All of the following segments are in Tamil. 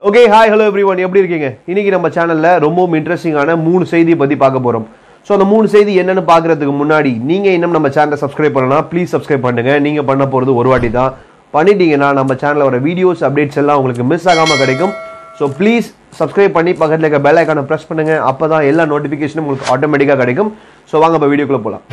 okay hi hello everyone எப்படி இருக்கீங்க இன்னைக்கு நம்ம சேனல்ல ரொம்பவும் இன்ட்ரெஸ்டிங்கான மூணு செய்தி பத்தி பார்க்க போறோம் ஸோ அந்த மூணு செய்தி என்னன்னு பார்க்கறதுக்கு முன்னாடி நீங்க இன்னும் நம்ம சேனலை சப்ஸ்கிரைப் பண்ணலாம் ப்ளீஸ் சப்ஸ்கிரைப் பண்ணுங்க நீங்க பண்ண போறது ஒரு வாட்டி தான் பண்ணிட்டீங்கன்னா நம்ம சேனல்ல வர வீடியோஸ் அப்டேட்ஸ் எல்லாம் உங்களுக்கு மிஸ் ஆகாம கிடைக்கும் ஸோ ப்ளீஸ் சப்ஸ்கிரைப் பண்ணி பக்கத்தில் இருக்க பெல் ஐக்கானை ப்ரெஸ் பண்ணுங்க அப்பதான் எல்லா நோட்டிஃபிகேஷனும் உங்களுக்கு ஆட்டோமேட்டிக்காக கிடைக்கும் ஸோ வாங்க இப்போ வீடியோக்குள்ள போகலாம்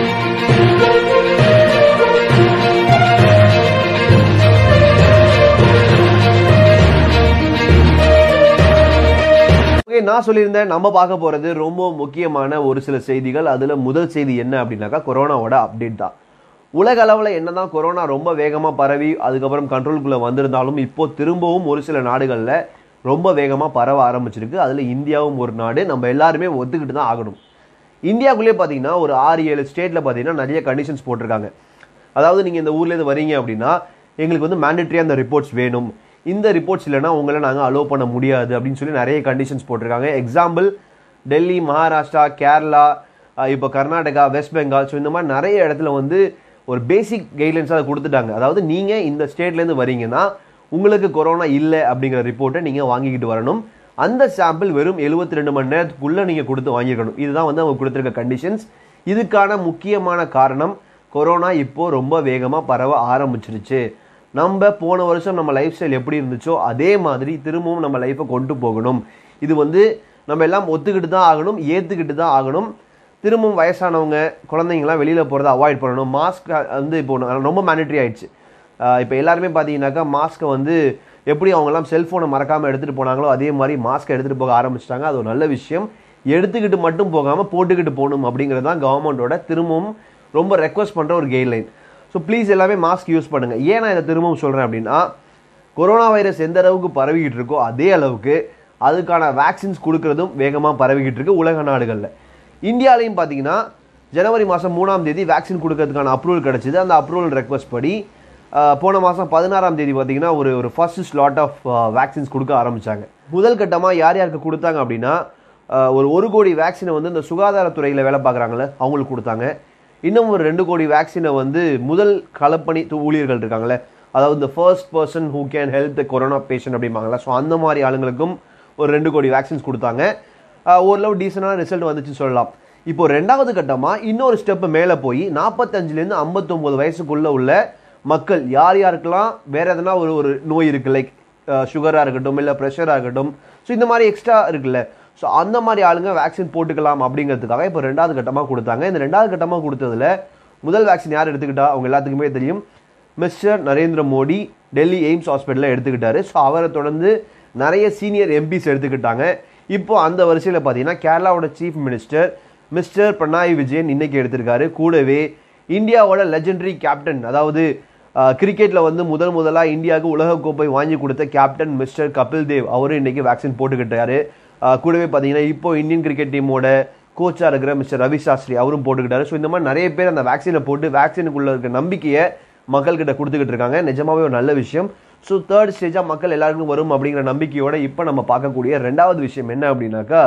ஓகே நான் சொல்லியிருந்தேன் நம்ம பார்க்க போறது ரொம்ப முக்கியமான ஒரு சில செய்திகள் அதுல முதல் செய்தி என்ன அப்படின்னாக்கா கொரோனாவோட அப்டேட் தான் உலக அளவுல என்னதான் கொரோனா ரொம்ப வேகமா பரவி அதுக்கப்புறம் கண்ட்ரோலுக்குள்ள வந்திருந்தாலும் இப்போ திரும்பவும் ஒரு சில நாடுகள்ல ரொம்ப வேகமா பரவ ஆரம்பிச்சிருக்கு அதுல இந்தியாவும் ஒரு நாடு நம்ம எல்லாருமே ஒத்துக்கிட்டு தான் ஆகணும் இந்தியாவுக்குள்ளேயே பார்த்தீங்கன்னா ஒரு ஆறு ஏழு ஸ்டேட்ல பார்த்தீங்கன்னா நிறைய கண்டிஷன்ஸ் போட்டிருக்காங்க அதாவது நீங்க இந்த ஊர்ல இருந்து வரீங்க அப்படின்னா எங்களுக்கு வந்து மேண்டட்ரியா அந்த ரிப்போர்ட்ஸ் வேணும் இந்த ரிப்போர்ட்ஸ் இல்லைன்னா உங்களை நாங்கள் அலோவ் பண்ண முடியாது அப்படின்னு சொல்லி நிறைய கண்டிஷன்ஸ் போட்டிருக்காங்க எக்ஸாம்பிள் டெல்லி மகாராஷ்டிரா கேரளா அஹ் இப்போ கர்நாடகா வெஸ்ட் பெங்கால் ஸோ இந்த மாதிரி நிறைய இடத்துல வந்து ஒரு பேசிக் கைட்லைன்ஸ் அதை கொடுத்துட்டாங்க அதாவது நீங்கள் இந்த ஸ்டேட்லேருந்து வரீங்கன்னா உங்களுக்கு கொரோனா இல்லை அப்படிங்கிற ரிப்போர்ட்டை நீங்கள் வாங்கிக்கிட்டு வரணும் அந்த சாம்பிள் வெறும் 72 ரெண்டு மணி நேரத்துக்குள்ளே நீங்கள் கொடுத்து வாங்கிக்கணும் இதுதான் வந்து அவங்க கொடுத்துருக்க கண்டிஷன்ஸ் இதுக்கான முக்கியமான காரணம் கொரோனா இப்போ ரொம்ப வேகமாக பரவ ஆரம்பிச்சிருச்சு நம்ம போன வருஷம் நம்ம லைஃப் ஸ்டைல் எப்படி இருந்துச்சோ அதே மாதிரி திரும்பவும் நம்ம லைஃப்பை கொண்டு போகணும் இது வந்து நம்ம எல்லாம் ஒத்துக்கிட்டு தான் ஆகணும் ஏற்றுக்கிட்டு தான் ஆகணும் திரும்பவும் வயசானவங்க குழந்தைங்கலாம் வெளியில் போகிறத அவாய்ட் பண்ணணும் மாஸ்க் வந்து இப்போ ந- ரொம்ப மேனிட்ரி ஆயிடுச்சு இப்போ எல்லாருமே பார்த்தீங்கன்னாக்கா மாஸ்க்கை வந்து எப்படி அவங்கெல்லாம் செல்ஃபோனை மறக்காமல் எடுத்துகிட்டு போனாங்களோ அதே மாதிரி மாஸ்க்கை எடுத்துகிட்டு போக ஆரம்பிச்சிட்டாங்க அது ஒரு நல்ல விஷயம் எடுத்துக்கிட்டு மட்டும் போகாமல் போட்டுக்கிட்டு போகணும் அப்படிங்கிறது தான் கவர்மெண்ட்டோட திரும்பவும் ரொம்ப ரெக்வஸ்ட் பண்ணுற ஒரு கைட்லைன் ஸோ ப்ளீஸ் எல்லாமே மாஸ்க் யூஸ் பண்ணுங்கள் ஏன் நான் இதை திரும்பவும் சொல்கிறேன் அப்படின்னா கொரோனா வைரஸ் எந்த அளவுக்கு பரவிக்கிட்டு இருக்கோ அதே அளவுக்கு அதுக்கான வேக்சின்ஸ் கொடுக்கறதும் வேகமாக பரவிக்கிட்டு இருக்கு உலக நாடுகளில் இந்தியாலையும் பார்த்தீங்கன்னா ஜனவரி மாதம் மூணாம் தேதி வேக்சின் கொடுக்கறதுக்கான அப்ரூவல் கிடச்சிது அந்த அப்ரூவல் ரெக்வஸ்ட் படி ஆஹ், போன மாதம் பதினாறாம் தேதி பார்த்தீங்கன்னா ஒரு ஒரு ஃபர்ஸ்ட் ஸ்லாட் ஆஃப் வேக்சின்ஸ் கொடுக்க ஆரம்பிச்சாங்க முதல் கட்டமாக யார் யாருக்கு கொடுத்தாங்க அப்படின்னா ஆஹ், ஒரு ஒரு கோடி வேக்சினை வந்து இந்த சுகாதாரத்துறையில் வேலை பார்க்குறாங்களே அவங்களுக்கு கொடுத்தாங்க இன்னும் ஒரு ரெண்டு கோடி வேக்சினை வந்து முதல் களப்பணி து- ஊழியர்கள் இருக்காங்களே அதாவது இந்த first person who can help the corona patient அப்படிம்பாங்களா ஸோ அந்த மாதிரி ஆளுங்களுக்கும் ஒரு ரெண்டு கோடி வேக்சின்ஸ் கொடுத்தாங்க ஆஹ் ஓரளவு டீசெண்டான ரிசல்ட் வந்துச்சுன்னு சொல்லலாம் இப்போ ரெண்டாவது கட்டமாக இன்னொரு ஸ்டெப் மேலே போய் நாற்பத்தஞ்சுலேருந்து ஐம்பத்தொம்போது வயசுக்குள்ள உள்ள மக்கள் யார் யாருக்கெல்லாம் வேற எதனா ஒரு ஒரு நோய் இருக்கு லைக் சுகராக இருக்கட்டும் இல்லை ப்ரெஷராக இருக்கட்டும் ஸோ இந்த மாதிரி எக்ஸ்ட்ரா இருக்குல்ல ஸோ அந்த மாதிரி ஆளுங்க வேக்சின் போட்டுக்கலாம் அப்படிங்கிறதுக்காக இப்போ ரெண்டாவது கட்டமாக கொடுத்தாங்க இந்த ரெண்டாவது கட்டமாக கொடுத்ததுல முதல் வேக்சின் யார் எடுத்துக்கிட்டா அவங்க எல்லாத்துக்குமே தெரியும் மிஸ்டர் நரேந்திர மோடி டெல்லி எய்ம்ஸ் ஹாஸ்பிட்டலில் எடுத்துக்கிட்டாரு ஸோ அவரை தொடர்ந்து நிறைய சீனியர் எம்பிஸ் எடுத்துக்கிட்டாங்க இப்போ அந்த வரிசையில் பார்த்தீங்கன்னா கேரளாவோட சீஃப் மினிஸ்டர் மிஸ்டர் பிரணாய் விஜயன் இன்னைக்கு எடுத்திருக்காரு கூடவே இந்தியாவோட லெஜெண்டரி கேப்டன் அதாவது கிரிக்கெட்டில் வந்து முதல் முதலாக இந்தியாவுக்கு உலகக்கோப்பை வாங்கி கொடுத்த கேப்டன் மிஸ்டர் கபில் தேவ் அவரும் இன்னைக்கு வேக்சின் போட்டுக்கிட்டாரு ஆஹ் கூடவே பார்த்தீங்கன்னா இப்போ இந்தியன் கிரிக்கெட் டீமோட கோச்சாக இருக்கிற மிஸ்டர் ரவி சாஸ்திரி அவரும் போட்டுக்கிட்டாரு ஸோ இந்த மாதிரி நிறைய பேர் அந்த வேக்சினை போட்டு வேக்சினுக்குள்ள இருக்க நம்பிக்கையை மக்கள்கிட்ட கொடுத்துக்கிட்டு இருக்காங்க நிஜமாவே ஒரு நல்ல விஷயம் ஸோ தேர்ட் ஸ்டேஜாக மக்கள் எல்லாருக்கும் வரும் அப்படிங்கிற நம்பிக்கையோட இப்போ நம்ம பார்க்கக்கூடிய ரெண்டாவது விஷயம் என்ன அப்படின்னாக்கா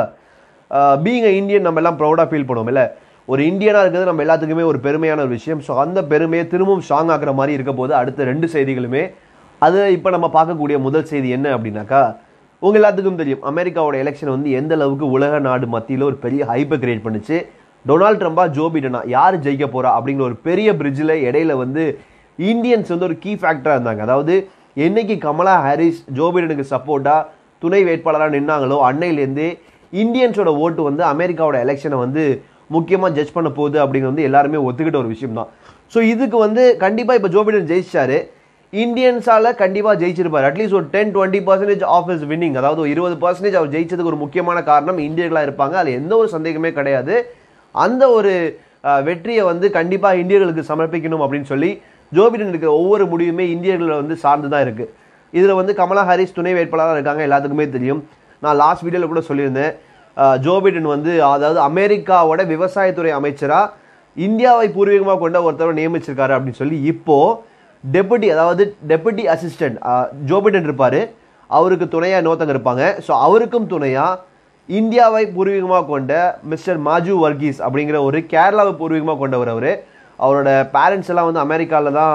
பீங் இந்தியன் நம்ம எல்லாம் ப்ரௌடாக ஃபீல் பண்ணுவோம் இல்லை ஒரு இந்தியனாக இருக்கிறது நம்ம எல்லாத்துக்குமே ஒரு பெருமையான ஒரு விஷயம் ஸோ அந்த பெருமையை திரும்பவும் ஸ்ட்ராங் ஆக்குற மாதிரி இருக்க போது அடுத்த ரெண்டு செய்திகளுமே அது இப்போ நம்ம பார்க்கக்கூடிய முதல் செய்தி என்ன அப்படின்னாக்கா உங்க எல்லாத்துக்கும் தெரியும் அமெரிக்காவோட எலெக்ஷன் வந்து எந்த அளவுக்கு உலக நாடு மத்தியில் ஒரு பெரிய ஹைப்பை கிரியேட் பண்ணுச்சு டொனால்ட் ட்ரம்பா ஜோ பிடனா யார் ஜெயிக்க போறா அப்படிங்கிற ஒரு பெரிய பிரிட்ஜில் இடையில வந்து இந்தியன்ஸ் வந்து ஒரு கீ ஃபேக்டராக இருந்தாங்க அதாவது என்னைக்கு கமலா ஹாரிஸ் ஜோ பிடனுக்கு சப்போர்ட்டாக துணை வேட்பாளராக நின்னாங்களோ அன்னையிலேருந்தே இந்தியன்ஸோட ஓட்டு வந்து அமெரிக்காவோட எலெக்ஷனை வந்து முக்கியமாக ஜட்ஜ் பண்ண போகுது அப்படிங்கிறது வந்து எல்லாருமே ஒத்துக்கிட்ட ஒரு விஷயம் தான் ஸோ இதுக்கு வந்து கண்டிப்பாக இப்போ ஜோ பிடன் ஜெயிச்சாரு இந்தியன்ஸால கண்டிப்பாக ஜெயிச்சிருப்பார் அட்லீஸ்ட் ஒரு ten twenty percentage of is winning அதாவது ஒரு இருபது பர்சன்டேஜ் அவர் ஜெயிச்சதுக்கு ஒரு முக்கியமான காரணம் இந்தியர்களாக இருப்பாங்க அதில் எந்த ஒரு சந்தேகமே கிடையாது அந்த ஒரு அஹ், வெற்றியை வந்து கண்டிப்பாக இந்தியர்களுக்கு சமர்ப்பிக்கணும் அப்படின்னு சொல்லி ஜோ பிடன் இருக்கிற ஒவ்வொரு முடிவுமே இந்தியர்களை வந்து சார்ந்து தான் இருக்கு இதில் வந்து கமலா ஹாரிஸ் துணை வேட்பாளராக இருக்காங்க எல்லாத்துக்குமே தெரியும் நான் லாஸ்ட் வீடியோவில் கூட சொல்லியிருந்தேன் அஹ், ஜோ பிடன் வந்து அதாவது அமெரிக்காவோட விவசாயத்துறை அமைச்சரா இந்தியாவை பூர்வீகமாக கொண்ட ஒருத்தரை நியமிச்சிருக்காரு அப்படின்னு சொல்லி இப்போ டெபுட்டி அதாவது டெபுட்டி அசிஸ்டன்ட் ஜோ பிடன் இருப்பாரு அவருக்கு துணையா இன்னொருத்தங்க இருப்பாங்க ஸோ அவருக்கும் துணையா இந்தியாவை பூர்வீகமாக கொண்ட மிஸ்டர் மாஜு வர்கீஸ் அப்படிங்கிற ஒரு கேரளாவை பூர்வீகமாக கொண்டவர் அவர் அவரோட பேரண்ட்ஸ் எல்லாம் வந்து அமெரிக்காவில் தான்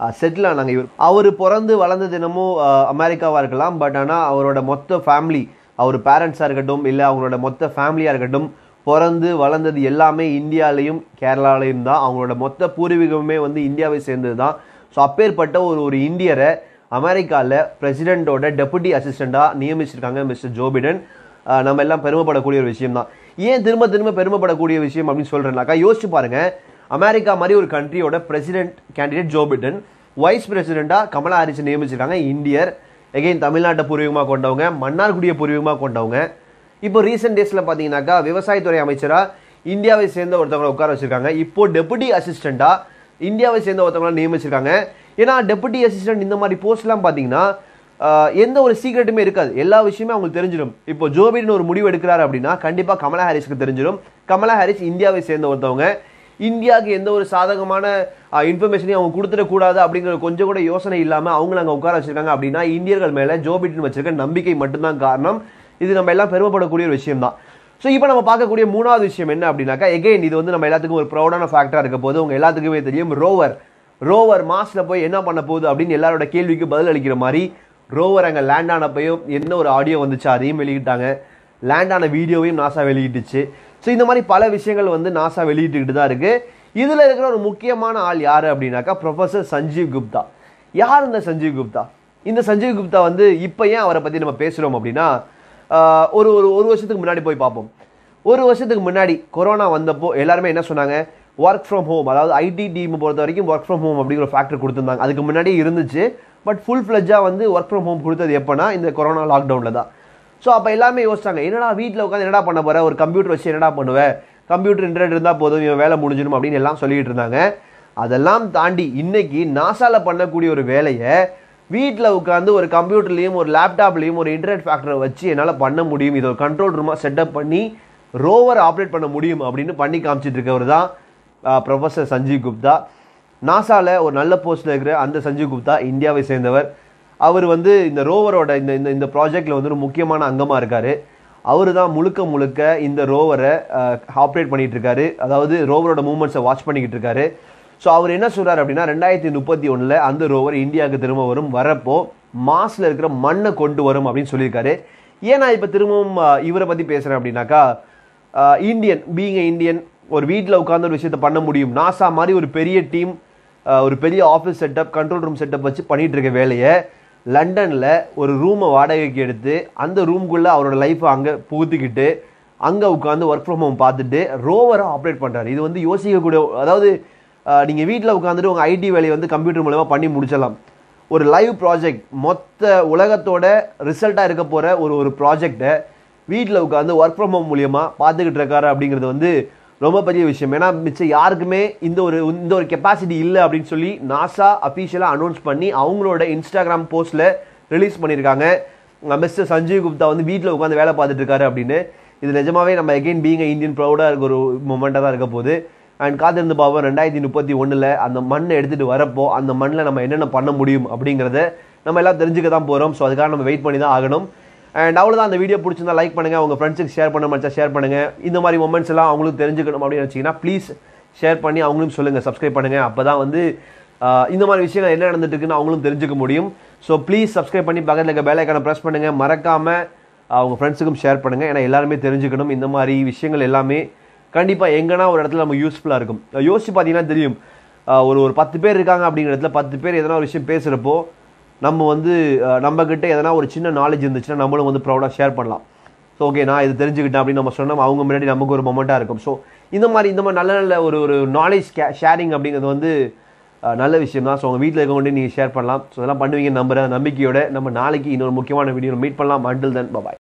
செட்டில் ஆனாங்க இவர் அவர் பிறந்து வளர்ந்தது என்னமோ அமெரிக்காவாக இருக்கலாம் பட் ஆனால் அவரோட மொத்த ஃபேமிலி அவர் பேரண்ட்ஸாக இருக்கட்டும் இல்லை அவங்களோட மொத்த ஃபேமிலியாக இருக்கட்டும் பிறந்து வளர்ந்தது எல்லாமே இந்தியாலையும் கேரளாலையும் தான் அவங்களோட மொத்த பூர்வீகமே வந்து இந்தியாவை சேர்ந்தது தான் ஸோ அப்பேற்பட்ட ஒரு ஒரு இந்தியரை அமெரிக்காவில் பிரசிடென்ட்டோட டெபுட்டி அசிஸ்டண்ட்டாக நியமிச்சிருக்காங்க மிஸ்டர் ஜோ பிடன் ஆஹ் நம்ம எல்லாம் பெருமைப்படக்கூடிய ஒரு விஷயம் தான் ஏன் திரும்ப திரும்ப பெருமைப்படக்கூடிய விஷயம் அப்படின்னு சொல்கிறேன்னாக்கா யோசிச்சு பாருங்க அமெரிக்கா மாதிரி ஒரு கண்ட்ரியோட president candidate Joe Biden vice பிரசிடெண்ட்டாக கமலா ஹாரிஸ் நியமிச்சிருக்காங்க இந்தியர் எகைன் தமிழ்நாட்டை பூர்வீகமாக கொண்டவங்க மன்னார்குடியை பூர்வீகமாக கொண்டவங்க இப்போ ரீசெண்ட் டேஸில் பார்த்தீங்கன்னாக்கா விவசாயத்துறை அமைச்சராக இந்தியாவை சேர்ந்த ஒருத்தவங்களை உட்கார வச்சிருக்காங்க இப்போ டெபுட்டி அசிஸ்டண்ட்டாக இந்தியாவை சேர்ந்த ஒருத்தவங்களை நியமிச்சிருக்காங்க ஏன்னா டெபுட்டி அசிஸ்டன்ட் இந்த மாதிரி போஸ்ட்லாம் பார்த்தீங்கன்னா ஆஹ், எந்த ஒரு சீக்ரெட்டுமே இருக்காது எல்லா விஷயமே அவங்களுக்கு தெரிஞ்சிடும் இப்போ ஜோபின் ஒரு முடிவு எடுக்கிறாரு அப்படின்னா கண்டிப்பாக கமலா ஹாரிஸ்க்கு தெரிஞ்சிடும் கமலா ஹாரிஸ் இந்தியாவை சேர்ந்த ஒருத்தவங்க இந்தியாவுக்கு எந்த ஒரு சாதகமான இன்ஃபர்மேஷனையும் அவங்க கொடுத்துடக்கூடாது அப்படிங்கிற கொஞ்சம் கூட யோசனை இல்லாமல் அவங்கள அங்கே உட்கார வச்சிருக்காங்க அப்படின்னா இந்தியர்கள் மேலே ஜோ பிடன் வச்சிருக்க நம்பிக்கை மட்டும்தான் காரணம் இது நம்ம எல்லாம் பெருமைப்படக்கூடிய ஒரு விஷயம் தான் ஸோ இப்போ நம்ம பார்க்கக்கூடிய மூணாவது விஷயம் என்ன அப்படின்னாக்கா எகைன் இது வந்து நம்ம எல்லாத்துக்கும் ஒரு ப்ரௌடான ஃபேக்டராக இருக்க போது உங்க எல்லாத்துக்குமே தெரியும் ரோவர் ரோவர் மாஸ்ல போய் என்ன பண்ண போகுது அப்படின்னு எல்லாரோட கேள்விக்கு பதில் அளிக்கிற மாதிரி ரோவர் அங்கே லேண்ட் ஆனப்பையும் என்ன ஒரு ஆடியோ வந்துச்சு அதையும் வெளியிட்டாங்க லேண்ட் ஆன வீடியோவையும் நாசா வெளியிட்டுச்சு ஸோ இந்த மாதிரி பல விஷயங்கள் வந்து நாசா வெளியிட்டுக்கிட்டு தான் இருக்கு இதில் இருக்கிற ஒரு முக்கியமான ஆள் யார் அப்படின்னாக்கா ப்ரொஃபசர் சஞ்சீவ் குப்தா யார் இந்த சஞ்சீவ் குப்தா இந்த சஞ்சீவ் குப்தா வந்து இப்போ ஏன் அவரை பற்றி நம்ம பேசுகிறோம் அப்படின்னா ஆஹ், ஒரு ஒரு ஒரு வருஷத்துக்கு முன்னாடி போய் பார்ப்போம் ஒரு வருஷத்துக்கு முன்னாடி கொரோனா வந்தப்போ எல்லாருமே என்ன சொன்னாங்க ஒர்க் ஃப்ரம் ஹோம் அதாவது ஐடி டீம் பொறுத்த வரைக்கும் ஒர்க் ஃப்ரம் ஹோம் அப்படிங்கிற ஒரு ஃபேக்டர் கொடுத்துருந்தாங்க அதுக்கு முன்னாடி இருந்துச்சு பட் ஃபுல் ஃப்ளெஜ்ஜாக வந்து ஒர்க் ஃப்ரம் ஹோம் கொடுத்தது எப்போனா இந்த கொரோனா லாக்டவுனில் தான் ஸோ அப்போ எல்லாமே யோசிச்சாங்க என்னடா வீட்டில் உட்காந்து என்னடா பண்ண போற ஒரு கம்ப்யூட்டர் வச்சு என்னடா பண்ணுவேன் கம்ப்யூட்டர் இன்டர்நெட் இருந்தால் போதும் இவன் வேலை முடிஞ்சிடும் அப்படின்னு எல்லாம் சொல்லிட்டு இருந்தாங்க அதெல்லாம் தாண்டி இன்னைக்கு நாசால பண்ணக்கூடிய ஒரு வேலையை வீட்டில் உட்காந்து ஒரு கம்ப்யூட்டர்லையும் ஒரு லேப்டாப்லையும் ஒரு இன்டர்நெட் ஃபேக்டரை வச்சு என்னால் பண்ண முடியும் இது ஒரு கண்ட்ரோல் ரூமாக செட்டப் பண்ணி ரோவர் ஆப்ரேட் பண்ண முடியும் அப்படின்னு பண்ணி காமிச்சிட்டு இருக்கவர் தான் ப்ரொஃபஸர் சஞ்சீவ் குப்தா நாசால ஒரு நல்ல போஸ்ட்ல இருக்கிற அந்த சஞ்சீவ் குப்தா இந்தியாவை சேர்ந்தவர் அவர் வந்து இந்த ரோவரோட இந்த இந்த இந்த ப்ராஜெக்ட்ல வந்து ஒரு முக்கியமான அங்கமா இருக்காரு அவர் தான் முழுக்க முழுக்க இந்த ரோவரை ஆப்ரேட் பண்ணிட்டு இருக்காரு அதாவது ரோவரோட மூவ்மெண்ட்ஸை வாட்ச் பண்ணிக்கிட்டு இருக்காரு ஸோ அவர் என்ன சொல்றாரு அப்படின்னா ரெண்டாயிரத்தி முப்பத்தி ஒண்ணுல அந்த ரோவர் இந்தியாவுக்கு திரும்ப வரும் வரப்போ மாஸ்ல இருக்கிற மண்ணை கொண்டு வரும் அப்படின்னு சொல்லியிருக்காரு ஏன் நான் இப்போ திரும்பவும் அஹ், இவரை பத்தி பேசுறேன் அப்படின்னாக்கா இந்தியன் பீங் இந்தியன் ஒரு வீட்டில் உட்கார்ந்து ஒரு விஷயத்தை பண்ண முடியும் நாசா மாதிரி ஒரு பெரிய டீம் ஒரு பெரிய office setup control room setup வச்சு பண்ணிட்டு இருக்க வேலையை லண்டனில் ஒரு ரூமை வாடகைக்கு எடுத்து அந்த ரூம்குள்ளே அவரோட லைஃப்பை அங்கே புகுத்திக்கிட்டு அங்கே உட்காந்து ஒர்க் ஃப்ரம் ஹோம் பார்த்துட்டு ரோவரை ஆப்ரேட் பண்ணுறாரு இது வந்து யோசிக்கக்கூடிய அதாவது நீங்கள் வீட்டில் உட்காந்துட்டு உங்கள் ஐடி வேலையை வந்து கம்ப்யூட்டர் மூலமா பண்ணி முடிச்சிடலாம் ஒரு லைவ் ப்ராஜெக்ட் மொத்த உலகத்தோட ரிசல்ட்டாக இருக்க போகிற ஒரு ஒரு ப்ராஜெக்டை வீட்டில் உட்காந்து ஒர்க் ஃப்ரம் ஹோம் மூலியமாக பார்த்துக்கிட்டு இருக்காரு அப்படிங்கிறது வந்து ரொம்ப பெரிய விஷயம் ஏன்னா மிச்சம் யாருக்குமே இந்த ஒரு இந்த ஒரு கெப்பாசிட்டி இல்லை அப்படின்னு சொல்லி நாசா அஃபீஷியலாக அனௌன்ஸ் பண்ணி அவங்களோட இன்ஸ்டாகிராம் போஸ்ட்டில் ரிலீஸ் பண்ணியிருக்காங்க மிஸ்டர் சஞ்சீவ் குப்தா வந்து வீட்டில் உட்காந்து வேலை பார்த்துட்டு இருக்காரு அப்படின்னு இது நிஜமாவே நம்ம எகைன் பீங் இந்தியன் ப்ரௌடாக இருக்க ஒரு மூமெண்ட்டாக தான் இருக்க போகுது அண்ட் காத்திருந்து பாவம் ரெண்டாயிரத்தி முப்பத்தி ஒன்றில் அந்த மண்ணை எடுத்துகிட்டு வரப்போ அந்த மண்ணில் நம்ம என்னென்ன பண்ண முடியும் அப்படிங்கிறத நம்ம எல்லாம் தெரிஞ்சுக்க தான் போகிறோம் ஸோ அதுக்காக நம்ம வெயிட் பண்ணி தான் ஆகணும் அண்ட் அவ்வளோதான் அந்த வீடியோ பிடிச்சிருந்தா லைக் பண்ணுங்க உங்க ஃப்ரெண்ட்ஸுக்கு ஷேர் பண்ண மச்சா ஷேர் பண்ணுங்க இந்த மாதிரி மொமெண்ட்ஸ் எல்லாம் அவங்களுக்கு தெரிஞ்சுக்கணும் அப்படின்னு வச்சீங்கன்னா ப்ளீஸ் ஷேர் பண்ணி அவங்களும் சொல்லுங்க சப்ஸ்கிரைப் பண்ணுங்க அப்பதான் வந்து ஆஹ், இந்த மாதிரி விஷயங்கள் என்ன நடந்துட்டு இருக்குன்னு அவங்களும் தெரிஞ்சுக்க முடியும் ஸோ ப்ளீஸ் சப்ஸ்கிரைப் பண்ணி பக்கத்தில் இருக்க பெல் ஐக்கான ப்ரெஸ் பண்ணுங்க மறக்காம அவங்க ஃப்ரெண்ட்ஸுக்கும் ஷேர் பண்ணுங்க ஏன்னா எல்லாருமே தெரிஞ்சுக்கணும் இந்த மாதிரி விஷயங்கள் எல்லாமே கண்டிப்பா எங்கன்னா ஒரு இடத்துல நம்ம யூஸ்ஃபுல்லா இருக்கும் யோசிச்சு பார்த்தீங்கன்னா தெரியும் ஆஹ், ஒரு ஒரு பத்து பேர் இருக்காங்க அப்படிங்கிற இடத்துல பத்து பேர் எதனா ஒரு விஷயம் பேசுறப்போ நம்ம வந்து அஹ், நம்ம கிட்ட எதனா ஒரு சின்ன நாலேஜ் இருந்துச்சுன்னா நம்மளும் வந்து ப்ரௌடாக ஷேர் பண்ணலாம் ஸோ ஓகே நான் இது தெரிஞ்சுக்கிட்டேன் அப்படின்னு நம்ம சொன்னோம் அவங்க முன்னாடி நமக்கு ஒரு மொமெண்ட்டாக இருக்கும் ஸோ இந்த மாதிரி இந்த மாதிரி நல்ல நல்ல ஒரு ஒரு நாலேஜ் ஷேரிங் அப்படிங்கிறது வந்து அஹ், நல்ல விஷயம் தான் ஸோ உங்கள் வீட்டில் இருக்கவங்க நீங்கள் ஷேர் பண்ணலாம் ஸோ இதெல்லாம் பண்ணுவீங்க நம்புற நம்பிக்கையோட நம்ம நாளைக்கு இன்னொரு முக்கியமான வீடியோ மீட் பண்ணலாம் அண்டில் தென் பாய்